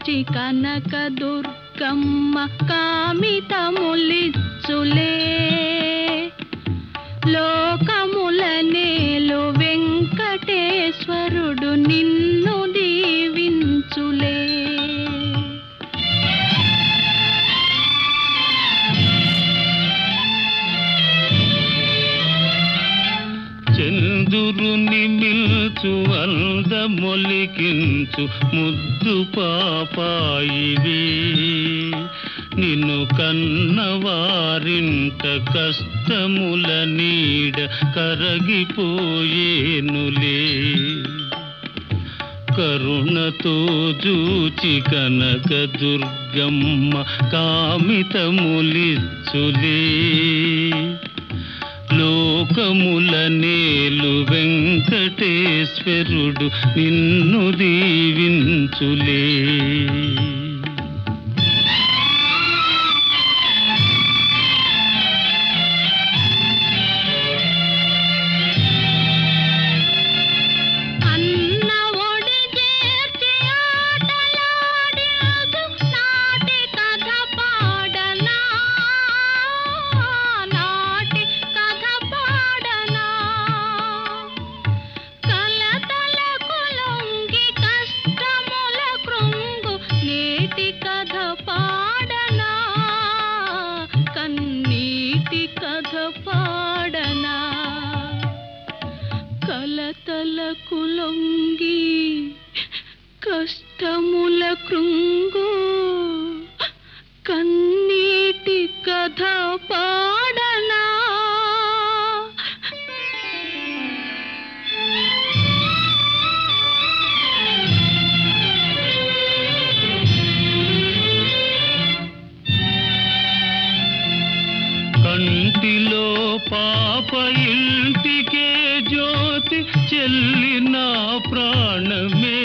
జూచి కనక దుర్గమ్మ కామితములిచ్చులే లోకముల నేలు వెంకటేశ్వరుడు నిన్ను దీవించులే చందురుని మిల్చు అందమొలికించు ముద్దు పాపాయివే నిన్ను కన్నవారింట కష్టముల నీడ కరగిపోయేనులే కరుణతో జూచి కనక దుర్గమ్మ కామితములిచ్చులే లోకముల నేలు వెంకటేశ్వరుడు నిన్ను దీవించులే అన్న ఒడి చేర్చి ఆటలాడించు నాటి కథ పాడనా నాటి కథ పాడనా కలతలకు లొంగి కష్టముల కృంగు నేటి కథ పాడనా కన్నీటి కథ పాడనా కలతలకు లొంగి కష్టముల కృంగు కన్నీటి కథ పాడనా కంటిలో పాప ఇంటికే జ్యోతి చెల్లిన ప్రాణమే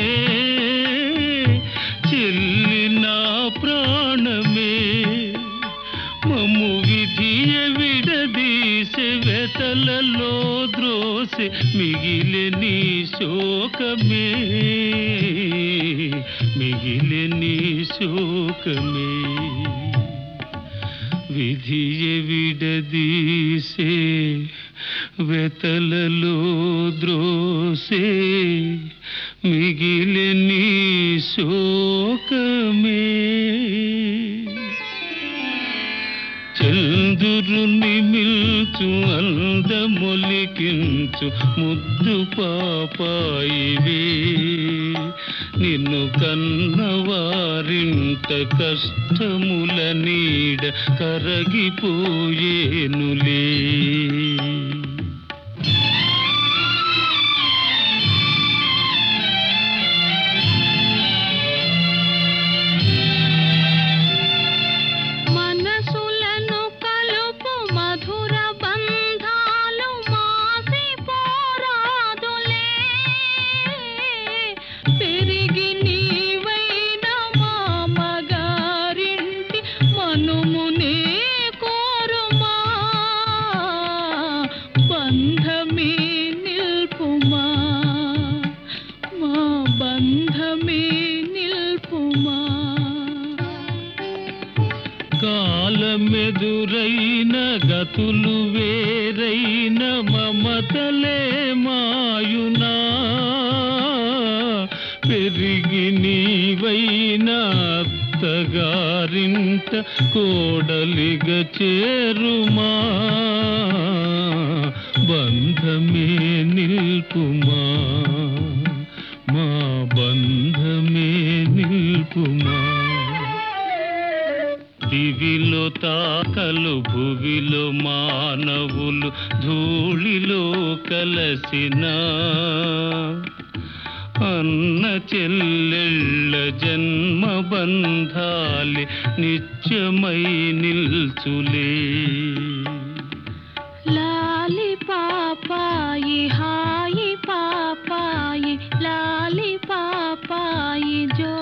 చెల్లిన ప్రాణమే మమ్ము విధియ విడదీసె వెతలలో ద్రోసె మిగిలిని శోకమే మిగిలిని శోకమే విధియ విడదీసే వెతలలో ద్రోసే మిగిలిని శోకమే చందురుని మిల్చు అందమొలికించు ముద్దు పాపాయివే నిన్ను కన్నవారింట కష్టముల నీడ కరగిపోయేనులే మనసులను కలుపు మధుర బంధాలు మాసి పోరాదులే పెరిగి నీవైన మామగారింటి మనుమునే కోరుమా బంధమే నిల్పుమా మా బంధమే నిల్పుమా కాలమెదురైన గతులు వేరైన మమతలే మాయునా పెరిగి నీవైన అత్తగారింట కోడలిగ చేరుమా బంధమే నిల్పుమా మా బంధమే నిల్పుమా దివిలో తాకలు భువిలో మానవులు ధూళిలో కలసిన అన్న చెల్లెళ్ళ జన్మ బంధాలి నిత్యమై నిల్చులే లాలి పాపాయి హాయి పాపాయి లాలి పాపాయి జో